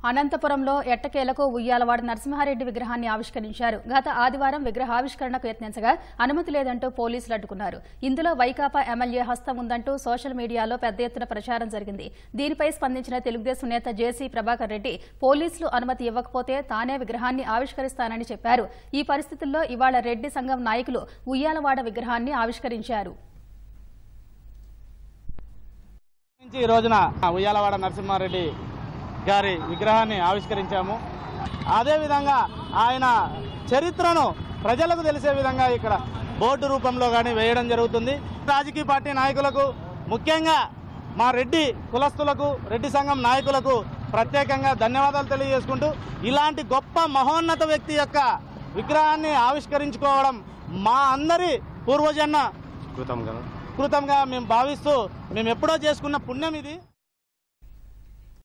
అనంతపురంలో ఎట్టకేలకు ఉయ్యాలవాడ నరసింహారెడ్డి విగ్రహాన్ని ఆవిష్కరించారు గత ఆదివారం విగ్రహావిష్కరణకు యత్నించగా అనుమతి లేదంటూ పోలీసులు అడ్డుకున్నారు ఇందులో వైకాపా ఎమ్మెల్యే హస్తం ఉందంటూ సోషల్ మీడియాలో పెద్ద ఎత్తున ప్రచారం జరిగింది దీనిపై స్పందించిన తెలుగుదేశం నేత జేసీ ప్రభాకర్ రెడ్డి పోలీసులు అనుమతి ఇవ్వకపోతే తానే విగ్రహాన్ని ఆవిష్కరిస్తానని చెప్పారు ఈ పరిస్థితుల్లో ఇవాళ రెడ్డి సంఘం నాయకులు ఉయ్యాలవాడ విగ్రహాన్ని ఆవిష్కరించారు నుంచి ఈ రోజున ఉయ్యాలవాడ నరసింహారెడ్డి గారి విగ్రహాన్ని ఆవిష్కరించాము అదేవిధంగా ఆయన చరిత్రను ప్రజలకు తెలిసే విధంగా ఇక్కడ బోర్డు రూపంలో కానీ వేయడం జరుగుతుంది రాజకీయ పార్టీ నాయకులకు ముఖ్యంగా మా రెడ్డి కులస్తులకు రెడ్డి సంఘం నాయకులకు ప్రత్యేకంగా ధన్యవాదాలు తెలియజేసుకుంటూ ఇలాంటి గొప్ప మహోన్నత వ్యక్తి యొక్క విగ్రహాన్ని ఆవిష్కరించుకోవడం మా అందరి పూర్వజన్మ కృతం కదా కృతంగా మేము భావిస్తూ మేము ఎప్పుడో చేసుకున్న పుణ్యం ఇది